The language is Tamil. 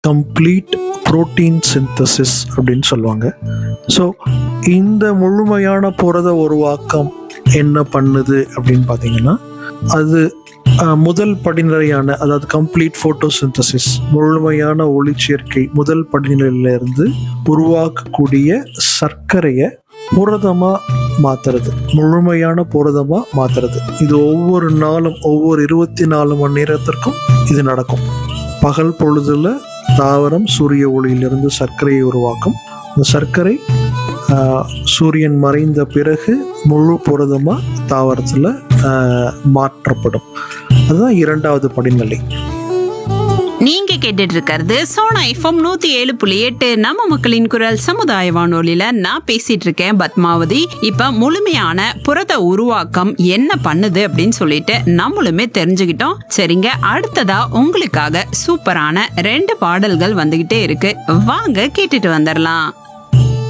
கம்ப்ளீட் புரோட்டீன் சிந்தசிஸ் அப்படின்னு சொல்லுவாங்க ஸோ இந்த முழுமையான புரத உருவாக்கம் என்ன பண்ணுது அப்படின்னு பார்த்தீங்கன்னா அது அஹ், முதல் படிநிலையான அதாவது கம்ப்ளீட் ஃபோட்டோசிந்தசிஸ் முழுமையான ஒளிச்சேர்க்கை முதல் படிநிலையிலிருந்து உருவாக்கக்கூடிய சர்க்கரையை புரதமா மாத்துறது முழுமையான புரதமா மாத்துறது இது ஒவ்வொரு நாளும் ஒவ்வொரு இருபத்தி நாலு மணி நேரத்திற்கும் இது நடக்கும் பகல் பொழுதுல தாவரம் சூரிய ஒளியிலிருந்து சர்க்கரையை உருவாக்கும் இந்த சர்க்கரை ஆஹ், சூரியன் மறைந்த பிறகு முழு புரதமா தாவரத்துல ஆஹ், மாற்றப்படும் அதுதான் இரண்டாவது படிநிலை நீங்க கேட்டுட்டு இருக்கிறது சோனா எஃப்எம் நூத்தி ஏழு புள்ளி எட்டு நம்ம மக்களின் குரல் சமுதாய வானொலியில நான் பேசிட்டு இருக்கேன் பத்மாவதி இப்ப முழுமையான புரத உருவாக்கம் என்ன பண்ணுது அப்படின்னு சொல்லிட்டு நம்மளுமே தெரிஞ்சுக்கிட்டோம் சரிங்க அடுத்ததா உங்களுக்காக சூப்பரான ரெண்டு பாடல்கள் வந்துகிட்டே இருக்கு வாங்க கேட்டுட்டு வந்துடலாம்